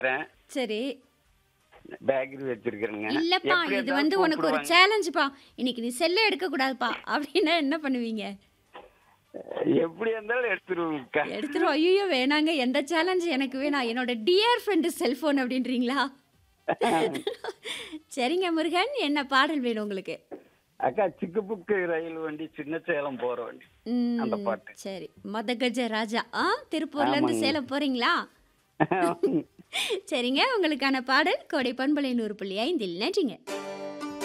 வச்சிருக்கிறேன் சரி பேக்கரி வச்சிருக்கிறேங்க இல்லப்பா எப்படி இது இருந்தாலும் வந்து உனக்கு ஒரு கூப்பிடுவாங்க. சேலஞ்சுப்பா இன்னைக்கு நீ செல்லே எடுக்க கூடாதுப்பா அப்படின்னா என்ன பண்ணுவீங்க எப்படி இருந்தாலும் எடுத்துருவோம்க்கா எடுத்துரும் ஐயோ வேணாங்க எந்த சேலஞ்சு எனக்கு வேணாம் என்னோட டியர் ஃப்ரெண்டு செல்போன் அப்படின்றீங்களா சரிங்க முருகன் என்ன பாடல் வேணும் உங்களுக்கு அக்கா சிக்கு புக்கு ரயில் வண்டி சின்ன சேலம் போற வண்டி ம், அந்த பாட்டு. சரி மதகஜ ராஜா ஆ திருப்பூர்ல இருந்து ஆமாங்க. சேலம் போறீங்களா சரிங்க உங்களுக்கான பாடல் கோடை பண்பலை நூறு புள்ளி ஐந்தில் நன்றிங்க